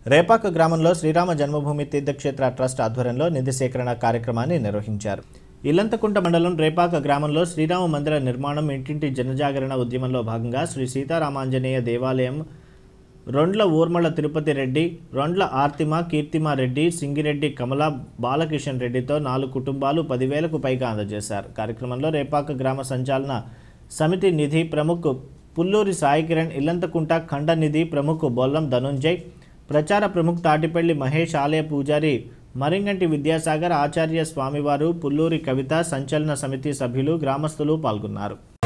రేపాక గ్రామంలో శ్రీరామ జన్మభూమి తీర్థక్షేత్ర ట్రస్ట్ ఆధ్వర్యంలో నిధి సేకరణ కార్యక్రమాన్ని నిర్వహించారు ఇల్లంతకుంట మండలం రేపాక గ్రామంలో శ్రీరామ మందిర నిర్మాణం ఇంటింటి జనజాగరణ ఉద్యమంలో భాగంగా శ్రీ సీతారామాంజనేయ దేవాలయం రొండ్ల ఊర్మళ తిరుపతి రెడ్డి రొండ్ల ఆర్తిమ కీర్తిమ రెడ్డి సింగిరెడ్డి కమల బాలకిషన్ రెడ్డితో నాలుగు కుటుంబాలు పదివేలకు పైగా అందజేశారు కార్యక్రమంలో రేపాక గ్రామ సంచాలన సమితి నిధి ప్రముఖ్ పుల్లూరి సాయి కిరణ్ ఇల్లంతకుంట ఖండ నిధి ప్రముఖ్ బొల్లం ధనుంజయ్ ప్రచార ప్రముఖ్ తాటిపల్లి మహేష్ ఆలయ పూజారి మరింగంటి విద్యాసాగర్ ఆచార్య స్వామివారు పుల్లూరి కవిత సంచలన సమితి సభ్యులు గ్రామస్తులు పాల్గొన్నారు